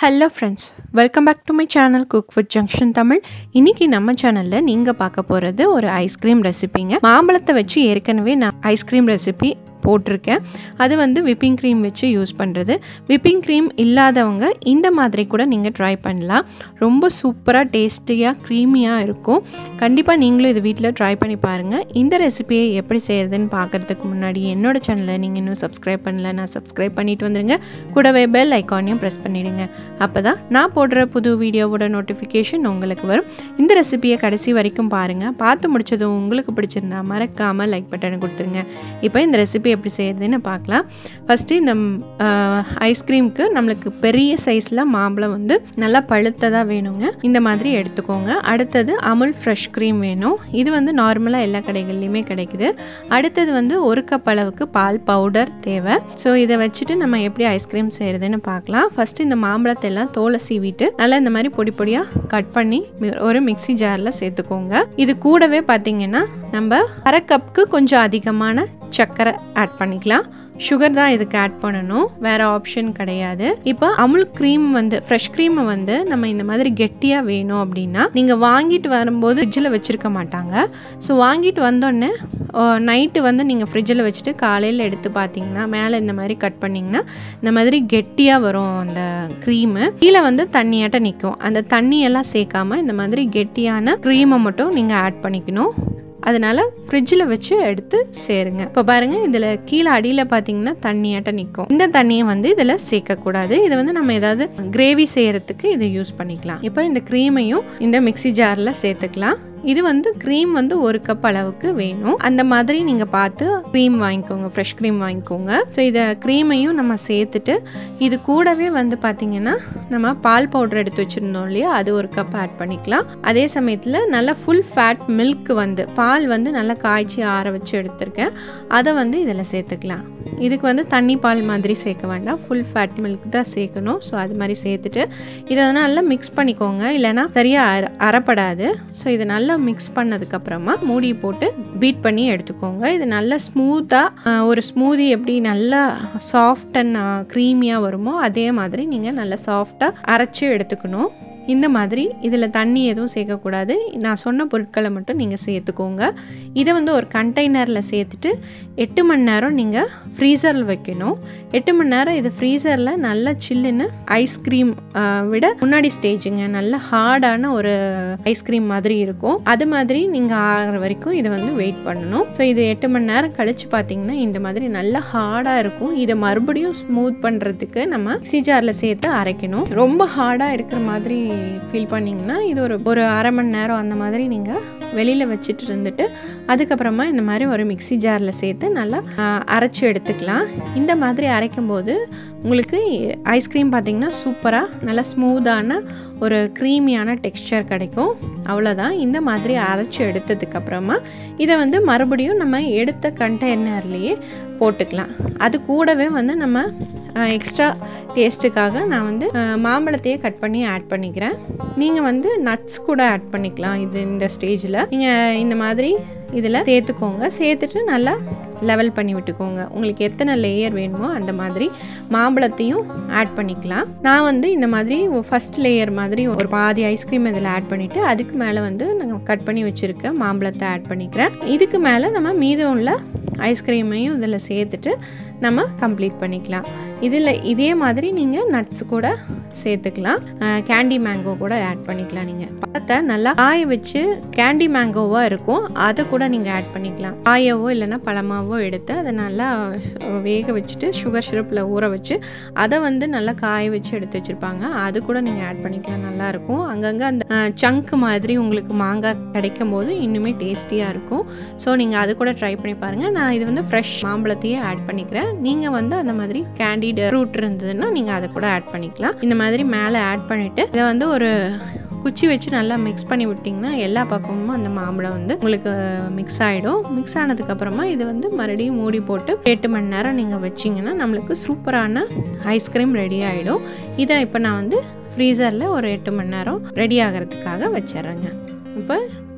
hello friends welcome back to my channel cook with junction Tamil இன்னைக்கு நம்ம சேனலில் நீங்கள் பார்க்க போகிறது ஒரு ஐஸ்கிரீம் ரெசிபிங்க மாம்பழத்தை வச்சு ஏற்கனவே நான் ஐஸ்கிரீம் ரெசிபி போட்டிருக்கேன் அது வந்து விப்பிங் க்ரீம் வச்சு யூஸ் பண்ணுறது விப்பிங் க்ரீம் இல்லாதவங்க இந்த மாதிரி கூட நீங்கள் ட்ரை பண்ணலாம் ரொம்ப சூப்பராக டேஸ்டியாக க்ரீமியாக இருக்கும் கண்டிப்பாக நீங்களும் இது வீட்டில் ட்ரை பண்ணி பாருங்கள் இந்த ரெசிபியை எப்படி செய்கிறதுன்னு பார்க்குறதுக்கு முன்னாடி என்னோட சேனலை நீங்கள் இன்னும் சப்ஸ்கிரைப் பண்ணல நான் சப்ஸ்கிரைப் பண்ணிட்டு வந்துடுங்க கூடவே பெல் ஐக்கானையும் ப்ரெஸ் பண்ணிவிடுங்க அப்போ தான் நான் போடுற புது வீடியோவோட நோட்டிஃபிகேஷன் உங்களுக்கு வரும் இந்த ரெசிபியை கடைசி வரைக்கும் பாருங்கள் பார்த்து முடிச்சதும் உங்களுக்கு பிடிச்சிருந்தா மறக்காமல் லைக் பட்டனை கொடுத்துருங்க இப்போ இந்த ரெசிபி எப்படி செய்கிறதுன்னு பார்க்கலாம் ஃபஸ்ட்டு இந்த ஐஸ்கிரீமுக்கு நம்மளுக்கு பெரிய சைஸில் மாம்பழம் வந்து நல்லா பழுத்ததாக வேணுங்க இந்த மாதிரி எடுத்துக்கோங்க அடுத்தது அமுல் ஃப்ரெஷ் க்ரீம் வேணும் இது வந்து நார்மலாக எல்லா கடைகள்லையுமே கிடைக்குது அடுத்தது வந்து ஒரு கப் அளவுக்கு பால் பவுடர் தேவை ஸோ இதை வச்சுட்டு நம்ம எப்படி ஐஸ்கிரீம் செய்கிறதுன்னு பார்க்கலாம் ஃபஸ்ட்டு இந்த மாம்பழத்தை எல்லாம் தோலை சீவிட்டு நல்லா இந்த மாதிரி பொடி பொடியாக கட் பண்ணி மி- ஒரு மிக்ஸி ஜாரில் சேர்த்துக்கோங்க இது கூடவே பார்த்தீங்கன்னா நம்ம அரை கப்புக்கு கொஞ்சம் அதிகமான சர்க்கரை ஆட் பண்ணிக்கலாம் சுகர் தான் இதுக்கு ஆட் பண்ணணும் வேற ஆப்ஷன் கிடையாது இப்போ அமுல் க்ரீம் வந்து ஃப்ரெஷ் க்ரீமை வந்து நம்ம இந்த மாதிரி கெட்டியாக வேணும் அப்படின்னா நீங்கள் வாங்கிட்டு வரும்போது ஃப்ரிட்ஜில் வச்சுருக்க மாட்டாங்க ஸோ வாங்கிட்டு வந்தோடனே நைட்டு வந்து நீங்கள் ஃப்ரிட்ஜில் வச்சுட்டு காலையில் எடுத்து பார்த்தீங்கன்னா மேலே இந்த மாதிரி கட் பண்ணிங்கன்னா இந்த மாதிரி கெட்டியாக வரும் அந்த க்ரீமு கீழே வந்து தண்ணியாட்ட நிற்கும் அந்த தண்ணியெல்லாம் சேர்க்காம இந்த மாதிரி கெட்டியான க்ரீமை மட்டும் நீங்கள் ஆட் பண்ணிக்கணும் அதனால ஃப்ரிட்ஜில் வச்சு எடுத்து சேருங்க இப்போ பாருங்க இதில் கீழே அடியில் பார்த்தீங்கன்னா தண்ணியாட்ட நிற்கும் இந்த தண்ணியை வந்து இதில் சேர்க்கக்கூடாது இதை வந்து நம்ம ஏதாவது கிரேவி செய்யறதுக்கு இதை யூஸ் பண்ணிக்கலாம் இப்போ இந்த க்ரீமையும் இந்த மிக்ஸி ஜாரில் சேர்த்துக்கலாம் இது வந்து க்ரீம் வந்து ஒரு கப் அளவுக்கு வேணும் அந்த மாதிரி நீங்கள் பார்த்து க்ரீம் வாங்கிக்கோங்க ஃப்ரெஷ் க்ரீம் வாங்கிக்கோங்க ஸோ இதை க்ரீமையும் நம்ம சேர்த்துட்டு இது கூடவே வந்து பார்த்தீங்கன்னா நம்ம பால் பவுடர் எடுத்து வச்சுருந்தோம் இல்லையா அது ஒரு கப் ஆட் பண்ணிக்கலாம் அதே சமயத்தில் நல்லா ஃபுல் ஃபேட் மில்க் வந்து பால் வந்து நல்லா காய்ச்சி ஆற வச்சு எடுத்திருக்கேன் அதை வந்து இதில் சேர்த்துக்கலாம் இதுக்கு வந்து தண்ணி பால் மாதிரி சேர்க்க வேண்டாம் ஃபுல் ஃபேட் மில்க் தான் சேர்க்கணும் ஸோ அது மாதிரி சேர்த்துட்டு இதை வந்து நல்லா மிக்ஸ் பண்ணிக்கோங்க இல்லைன்னா சரியாக அர அறப்படாது ஸோ இதை நல்லா மிக்ஸ் பண்ணதுக்கப்புறமா மூடி போட்டு பீட் பண்ணி எடுத்துக்கோங்க இது நல்லா ஸ்மூத்தாக ஒரு ஸ்மூதி எப்படி நல்லா சாஃப்ட் அண்ட் க்ரீமியாக வருமோ அதே மாதிரி நீங்கள் நல்லா சாஃப்டாக அரைச்சி எடுத்துக்கணும் இந்த மாதிரி இதில் தண்ணி எதுவும் சேர்க்கக்கூடாது நான் சொன்ன பொருட்களை மட்டும் நீங்கள் சேர்த்துக்கோங்க இதை வந்து ஒரு கண்டெய்னரில் சேர்த்துட்டு எட்டு மணி நேரம் நீங்கள் ஃப்ரீசரில் வைக்கணும் எட்டு மணி நேரம் இது ஃப்ரீசரில் நல்லா சில்லுன்னு ஐஸ்கிரீம் விட முன்னாடி ஸ்டேஜுங்க நல்ல ஹார்டான ஒரு ஐஸ்கிரீம் மாதிரி இருக்கும் அது மாதிரி நீங்கள் ஆகிற வரைக்கும் இதை வந்து வெயிட் பண்ணணும் ஸோ இது எட்டு மணி நேரம் கழிச்சு பார்த்தீங்கன்னா இந்த மாதிரி நல்லா ஹார்டாக இருக்கும் இதை மறுபடியும் ஸ்மூத் பண்ணுறதுக்கு நம்ம மிக்ஸி ஜாரில் சேர்த்து அரைக்கணும் ரொம்ப ஹார்டாக இருக்கிற மாதிரி ஃபீல் பண்ணிங்கன்னா இது ஒரு ஒரு அரை மணி நேரம் அந்த மாதிரி நீங்கள் வெளியில் வச்சுட்டு இருந்துட்டு அதுக்கப்புறமா இந்த மாதிரி ஒரு மிக்ஸி ஜாரில் சேர்த்து நல்லா ஆஹ், அரைச்சு எடுத்துக்கலாம் இந்த மாதிரி அரைக்கும் போது உங்களுக்கு ஐஸ்கிரீம் பார்த்தீங்கன்னா சூப்பராக நல்லா ஸ்மூத்தான ஒரு க்ரீமியான டெக்ஸ்சர் கிடைக்கும் அவ்வளோதான் இந்த மாதிரி அரைச்சி எடுத்ததுக்கப்புறமா இதை வந்து மறுபடியும் நம்ம எடுத்த கண்டெய்னர்லேயே போட்டுக்கலாம் அது கூடவே வந்து நம்ம எக்ஸ்ட்ரா டேஸ்ட்டுக்காக நான் வந்து அஹ், மாம்பழத்தையே கட் பண்ணி ஆட் பண்ணிக்கிறேன் நீங்கள் வந்து நட்ஸ் கூட ஆட் பண்ணிக்கலாம் இது இந்த ஸ்டேஜில் நீங்கள் இந்த மாதிரி இதில் சேர்த்துக்கோங்க சேர்த்துட்டு நல்லா லெவல் பண்ணி விட்டுக்கோங்க உங்களுக்கு எத்தனை லேயர் வேணுமோ அந்த மாதிரி மாம்பழத்தையும் ஆட் பண்ணிக்கலாம் நான் வந்து இந்த மாதிரி ஃபர்ஸ்ட் லேயர் மாதிரி ஒரு பாதி ஐஸ்கிரீம் இதில் ஆட் பண்ணிவிட்டு அதுக்கு மேலே வந்து நான் கட் பண்ணி வச்சுருக்க மாம்பழத்தை ஆட் பண்ணிக்கிறேன் இதுக்கு மேலே நம்ம மீதம் உள்ள ஐஸ்கிரீமையும் இதில் சேர்த்துட்டு நம்ம கம்ப்ளீட் பண்ணிக்கலாம் இதில் இதே மாதிரி நீங்கள் நட்ஸ் கூட சேர்த்துக்கலாம் கேண்டி மேங்கோ கூட ஆட் பண்ணிக்கலாம் நீங்கள் பழத்தை நல்லா காய வச்சு கேண்டி மேங்கோவாக இருக்கும் அதை கூட நீங்கள் ஆட் பண்ணிக்கலாம் காயவோ இல்லைன்னா பழமாவோ எடுத்து அதை நல்லா அஹ், வேக வச்சுட்டு சுகர் சிரப்பில் ஊற வச்சு அதை வந்து நல்லா காய வச்சு எடுத்து வச்சுருப்பாங்க அது கூட நீங்கள் ஆட் பண்ணிக்கலாம் நல்லாயிருக்கும் அங்கங்கே அந்த சங்க் மாதிரி உங்களுக்கு மாங்காய் கிடைக்கும் போது இன்னுமே டேஸ்டியாக இருக்கும் ஸோ நீங்கள் அது கூட ட்ரை பண்ணி பாருங்கள் நான் இது வந்து ஃப்ரெஷ் மாம்பழத்தையே ஆட் பண்ணிக்கிறேன் நீங்கள் வந்து அந்த மாதிரி கேண்டிட் ஃப்ரூட் இருந்ததுன்னா நீங்கள் அதை கூட ஆட் பண்ணிக்கலாம் இந்த மாதிரி மேலே ஆட் பண்ணிவிட்டு இதை வந்து ஒரு குச்சி வச்சு நல்லா மிக்ஸ் பண்ணி விட்டிங்கன்னா எல்லா பக்கமும் அந்த மாம்பழம் வந்து உங்களுக்கு மிக்ஸ் ஆகிடும் மிக்ஸ் ஆனதுக்கப்புறமா இது வந்து மறுபடியும் மூடி போட்டு எட்டு மணி நேரம் நீங்கள் வச்சிங்கன்னா நம்மளுக்கு சூப்பரான ஐஸ்கிரீம் ரெடி ஆகிடும் இதை இப்போ நான் வந்து ஃப்ரீசரில் ஒரு எட்டு மணி நேரம் ரெடி ஆகிறதுக்காக வச்சிடுறேங்க இப்போ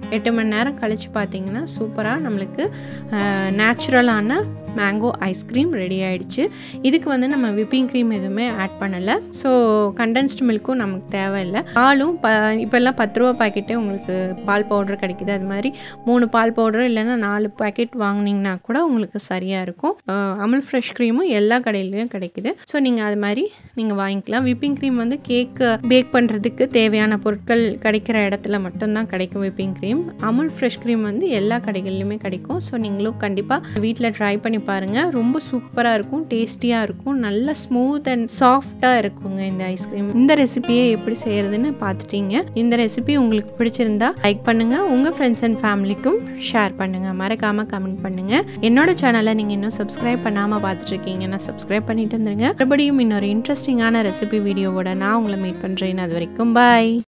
எட்டு மணி நேரம் கழித்து பார்த்தீங்கன்னா சூப்பராக நம்மளுக்கு நேச்சுரலான மேங்கோ ஐஸ்கிரீம் ரெடி ஆயிடுச்சு இதுக்கு வந்து நம்ம விப்பிங் க்ரீம் எதுவுமே ஆட் பண்ணலை ஸோ கண்டென்ஸ்டு மில்க்கும் நமக்கு தேவையில்லை பாலும் ப இப்போல்லாம் பத்து ரூபா பாக்கெட்டே உங்களுக்கு பால் பவுடர் கிடைக்குது அது மாதிரி மூணு பால் பவுடர் இல்லைன்னா நாலு பாக்கெட் வாங்கினீங்கன்னா கூட உங்களுக்கு சரியாக இருக்கும் அஹ் அமுல் ஃப்ரெஷ் க்ரீமும் எல்லா கடையிலையும் கிடைக்குது ஸோ நீங்கள் அது மாதிரி நீங்கள் வாங்கிக்கலாம் விப்பிங் க்ரீம் வந்து கேக்கு பேக் பண்ணுறதுக்கு தேவையான பொருட்கள் கிடைக்கிற இடத்துல மட்டும்தான் கிடைக்கும் whipping cream Amul fresh cream வந்து எல்லா கடைகள்லையுமே கிடைக்கும் ஸோ நீங்களும் கண்டிப்பாக வீட்டில் ட்ரை பண்ணி பாருங்கள் ரொம்ப சூப்பராக இருக்கும் டேஸ்டியாக இருக்கும் நல்ல ஸ்மூத் அண்ட் சாஃப்டாக இருக்குங்க இந்த ஐஸ்கிரீம் இந்த ரெசிபியை எப்படி செய்யறதுன்னு பார்த்துட்டீங்க இந்த ரெசிபி உங்களுக்கு பிடிச்சிருந்தா லைக் பண்ணுங்க உங்க ஃப்ரெண்ட்ஸ் அண்ட் ஃபேமிலிக்கும் ஷேர் பண்ணுங்க மறக்காம கமெண்ட் பண்ணுங்க என்னோட சேனலை நீங்க இன்னும் சப்ஸ்கிரைப் பண்ணாம பார்த்துட்டு இருக்கீங்கன்னா சப்ஸ்கிரைப் பண்ணிட்டு வந்துருங்க மறுபடியும் இன்னொரு இன்ட்ரெஸ்டிங்கான ரெசிபி வீடியோவோட நான் உங்களை மீட் பண்றேன் அது வரைக்கும் பாய்